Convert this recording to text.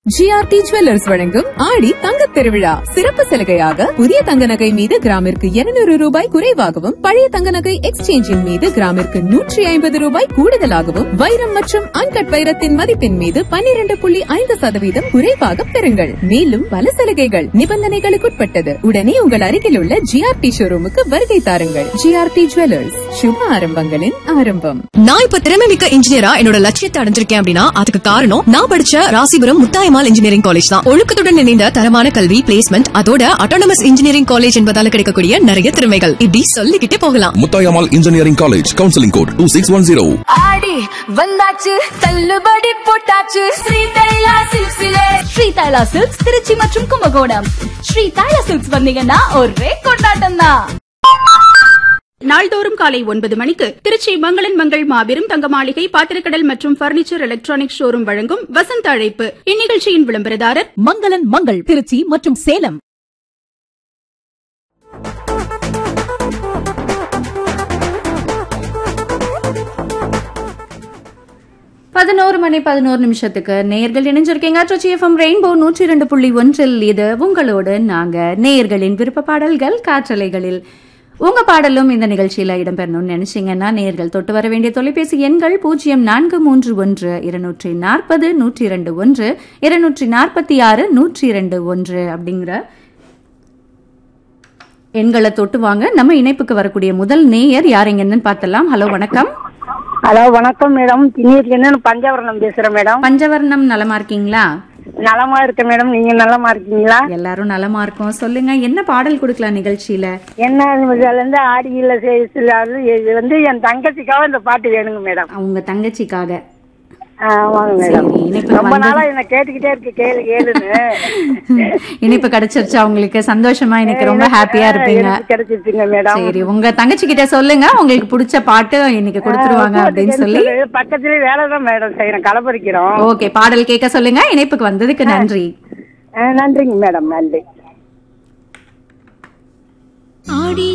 GRT jewellers வழங்கும் ஆடி தங்கத் திருவிழா சிறப்பு சலுகையாக புதிய தங்க நகை மீது கிராமிற்கு 200 ரூபாய் குறைவாகவும் பழைய தங்க நகை எக்ஸ்சேஞ்சின் மீது கிராமிற்கு நூற்றி ஐம்பது ரூபாய் கூடுதலாகவும் வைரம் மற்றும் அன்கட் வைரத்தின் மதிப்பின் மீது 12.5% புள்ளி ஐந்து சதவீதம் குறைவாக பெறுங்கள் மேலும் பல சலுகைகள் நிபந்தனைகளுக்குட்பட்டது உடனே உங்கள் அருகில் உள்ள ஜிஆர்டி ஷோரூமுக்கு வருகை தாருங்கள் ஜிஆர்டி ஜுவல்லர்ஸ் சுப ஆரம்பங்களின் ஆரம்பம் நான் இப்ப திறமை மிக்க இன்ஜினியரா என்னோட லட்சியத்தை அடைஞ்சிருக்கேன் அப்படின்னா அதுக்கு காரணம் நான் படிச்ச ராசிபுரம் முத்தாயமால் இன்ஜினியரிங் காலேஜ் தான் ஒழுக்கத்துடன் இணைந்த தரமான கல்வி பிளேஸ்மெண்ட் அதோட அட்டானமஸ் இன்ஜினியரிங் காலேஜ் என்பதால கிடைக்கக்கூடிய நிறைய திறமைகள் இப்படி சொல்லிக்கிட்டே போகலாம் Muthayammal engineering college counselling code two six one zero ஆடி வந்தாச்சு தள்ளுபடி போட்டாச்சு ஸ்ரீ தைலா சில்க்ஸ்ல ஸ்ரீ தைலா சில்க்ஸ் திருச்சி மற்றும் கும்பகோணம் ஸ்ரீ தைலா சில்க்ஸ் வந்தீங்கன்னா ஒரே கொண்டாட்டம் தான் நாள்தோறும் காலை ஒன்பது மணிக்கு திருச்சி மங்களன் மங்கள் மாபெரும் தங்க மாளிகை பாத்திரக்கடல் மற்றும் பர்னிச்சர் எலக்ட்ரானிக் ஷோரூம் வழங்கும் வசந்த அழைப்பு இந்நிகழ்ச்சியின் விளம்பரதாரர் மங்களன் மங்கள் திருச்சி மற்றும் சேலம் பதினோரு மணி பதினோரு நிமிஷத்துக்கு நேயர்கள் இணைஞ்சிருக்கீங்க ட்ரிச்சி எஃப்எம் ரெயின்போ நூற்றி இரண்டு புள்ளி ஒன்றில் இது உங்களோடு நாங்க நேயர்களின் விருப்ப பாடல்கள் காற்றலைகளில் உங்க பாடலும் இந்த நிகழ்ச்சியில இடம்பெறணும்னு நினைச்சீங்கன்னா நேயர்கள் தொட்டு வர வேண்டிய தொலைபேசி எண்கள் பூஜ்ஜியம் நான்கு மூன்று ஒன்று இருநூற்றி நாற்பது நூற்றி இரண்டு ஒன்று இருநூற்றி நாற்பத்தி ஆறு நூற்றி இரண்டு ஒன்று அப்படிங்கிற எண்களை தொட்டு வாங்க நம்ம இணைப்புக்கு வரக்கூடிய முதல் நேயர் யார் எங்கன்னு பார்த்தலாம் ஹலோ வணக்கம் ஹலோ வணக்கம் மேடம் திண்ணீர்ல இருந்து பஞ்சாவரணம் பேசுறேன் மேடம் பஞ்சவர்ணம் நலமா இருக்கீங்களா நலமா இருக்கேன் மேடம் நீங்க நலமா இருக்கீங்களா எல்லாரும் நலமா இருக்கோம் சொல்லுங்க என்ன பாடல் கொடுக்கலாம் நிகழ்ச்சியில என்ன இதுல இருந்து ஆடியில இது வந்து என் தங்கச்சிக்காக இந்த பாட்டு வேணுங்க மேடம் அவங்க தங்கச்சிக்காக ஆமாங்க மேடம் சரி, இனிப்புல ரொம்ப வந்து- நாளா என்ன கேட்டுக்கிட்டே இருக்கு கேளு கேளுன்னு இனிப்பு கிடைச்சிருச்சு அவங்களுக்கு சந்தோஷமா இன்னைக்கு ரொம்ப ஹாப்பியா இருப்பீங்க எனக்கு கிடைச்சிருச்சுங்க மேடம் சரி உங்க தங்கச்சி கிட்ட சொல்லுங்க உங்களுக்கு பிடிச்ச பாட்டு இன்னைக்கு கொடுத்துருவாங்க அப்படின்னு சொல்லி பக்கத்துல வேலை தான் மேடம் செய்யறோம் களப்பறிக்கிறோம் ஓகே பாடல் கேட்க சொல்லுங்க இணைப்புக்கு வந்ததுக்கு நன்றி நன்றிங்க மேடம் நன்றி ஆடி